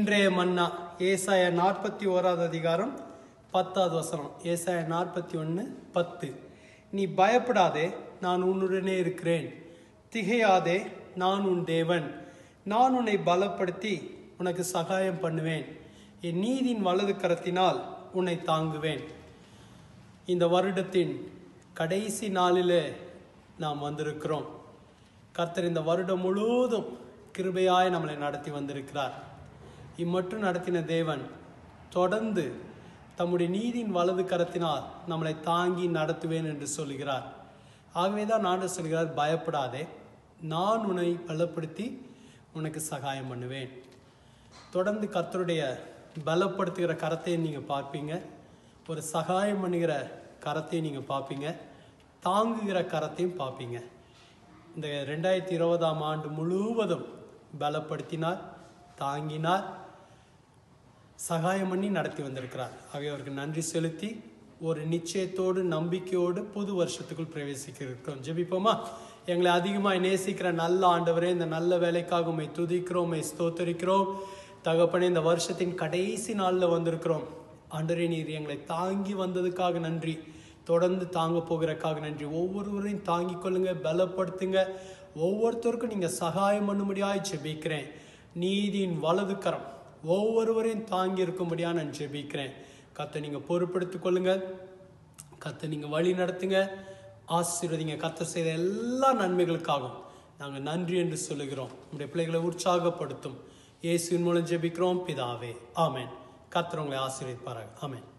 இன்றைய மன்னா ஏசாய நாற்பத்தி ஓராவது அதிகாரம் பத்தாவது வசனம் ஏசாய நாற்பத்தி ஒன்று பத்து நீ பயப்படாதே நான் உன்னுடனே இருக்கிறேன் திகையாதே நான் உன் தேவன் நான் உன்னை பலப்படுத்தி உனக்கு சகாயம் பண்ணுவேன் என் நீதியின் வலது கரத்தினால் உன்னை தாங்குவேன் இந்த வருடத்தின் கடைசி நாளிலே நாம் வந்திருக்கிறோம் கர்த்தர் இந்த வருடம் முழுவதும் கிருபையாய் நம்மளை நடத்தி வந்திருக்கிறார் இம்மட்டும் நடத்தின தேவன் தொடர்ந்து தம்முடைய நீதியின் வலது கரத்தினால் நம்மளை தாங்கி நடத்துவேன் என்று சொல்கிறார் ஆகவே தான் நான் சொல்கிறார் பயப்படாதே நான் உன்னை பலப்படுத்தி உனக்கு சகாயம் பண்ணுவேன் தொடர்ந்து கர்த்தருடைய பலப்படுத்துகிற கரத்தையும் நீங்கள் பார்ப்பீங்க ஒரு சகாயம் பண்ணுகிற கரத்தையும் நீங்கள் பார்ப்பீங்க தாங்குகிற கரத்தையும் பார்ப்பீங்க இந்த ரெண்டாயிரத்தி இருபதாம் ஆண்டு முழுவதும் பலப்படுத்தினார் தாங்கினார் சகாயம் பண்ணி நடத்தி வந்திருக்கிறார் ஆகவே அவருக்கு நன்றி செலுத்தி ஒரு நிச்சயத்தோடு நம்பிக்கையோடு புது வருஷத்துக்குள் பிரவேசிக்க இருக்கிறோம் ஜெபிப்போமா எங்களை அதிகமாக நேசிக்கிற நல்ல ஆண்டவரே இந்த நல்ல வேலைக்காக உண்மை துதிக்கிறோம் உண்மை ஸ்தோத்தரிக்கிறோம் தகப்பனே இந்த வருஷத்தின் கடைசி நாளில் வந்திருக்கிறோம் ஆண்டரே நீர் எங்களை தாங்கி வந்ததுக்காக நன்றி தொடர்ந்து தாங்க போகிறக்காக நன்றி ஒவ்வொருவரையும் தாங்கிக் கொள்ளுங்க பலப்படுத்துங்க ஒவ்வொருத்தருக்கும் நீங்கள் சகாயம் பண்ணும்படியாய் ஜெபிக்கிறேன் நீதியின் வலது கரம் ஒவ்வொருவரையும் தாங்கி இருக்கும்படியா நான் ஜெபிக்கிறேன் கத்தை நீங்கள் பொறுப்படுத்திக் கொள்ளுங்க கத்தை நீங்கள் வழி நடத்துங்க ஆசீர்வதிங்க கத்த செய்த எல்லா நன்மைகளுக்காகவும் நாங்கள் நன்றி என்று சொல்லுகிறோம் உங்களுடைய பிள்ளைகளை உற்சாகப்படுத்தும் இயேசுவின் மூலம் ஜெபிக்கிறோம் பிதாவே ஆமென் கர்த்தர் உங்களை ஆசீர்வதிப்பாராக ஆமென்